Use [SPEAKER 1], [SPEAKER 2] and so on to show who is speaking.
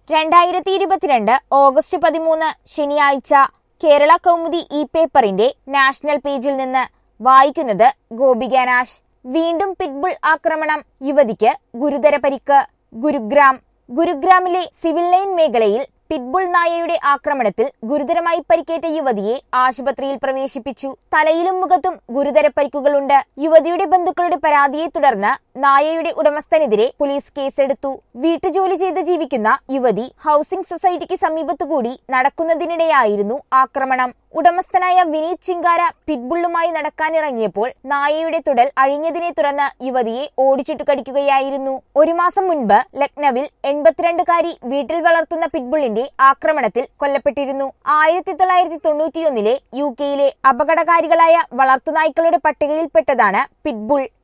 [SPEAKER 1] രണ്ടായിരത്തി ഇരുപത്തിരണ്ട് ഓഗസ്റ്റ് പതിമൂന്ന് ശനിയാഴ്ച കേരള കൗമുദി ഇ പേപ്പറിന്റെ നാഷണൽ പേജിൽ നിന്ന് വായിക്കുന്നത് ഗോപികാനാശ് വീണ്ടും പിറ്റ്ബുൾ ആക്രമണം യുവതിക്ക് ഗുരുതര പരിക്ക് ഗുരുഗ്രാം ഗുരുഗ്രാമിലെ സിവിൽ ലൈൻ മേഖലയിൽ പിറ്റ്ബുൾ നായയുടെ ആക്രമണത്തിൽ ഗുരുതരമായി പരിക്കേറ്റ യുവതിയെ ആശുപത്രിയിൽ പ്രവേശിപ്പിച്ചു തലയിലും മുഖത്തും ഗുരുതര പരിക്കുകളുണ്ട് യുവതിയുടെ ബന്ധുക്കളുടെ പരാതിയെ തുടർന്ന് നായയുടെ ഉടമസ്ഥനെതിരെ പോലീസ് കേസെടുത്തു വീട്ടുജോലി ചെയ്ത് ജീവിക്കുന്ന യുവതി ഹൗസിംഗ് സൊസൈറ്റിക്ക് സമീപത്തുകൂടി നടക്കുന്നതിനിടെയായിരുന്നു ആക്രമണം ഉടമസ്ഥനായ വിനീത് ചിങ്കാര പിറ്റ്ബുള്ളുമായി നടക്കാനിറങ്ങിയപ്പോൾ നായയുടെ തുടൽ അഴിഞ്ഞതിനെ തുടർന്ന് യുവതിയെ ഓടിച്ചിട്ട് കടിക്കുകയായിരുന്നു ഒരു മാസം മുൻപ് ലക്നൌവിൽ എൺപത്തിരണ്ടുകാരി വീട്ടിൽ വളർത്തുന്ന പിറ്റ്ബുള്ളിന്റെ ആക്രമണത്തിൽ കൊല്ലപ്പെട്ടിരുന്നു ആയിരത്തി തൊള്ളായിരത്തി തൊണ്ണൂറ്റിയൊന്നിലെ യു കെയിലെ അപകടകാരികളായ വളർത്തുനായ്ക്കളുടെ പട്ടികയിൽപ്പെട്ടതാണ് പിറ്റ്ബുൾ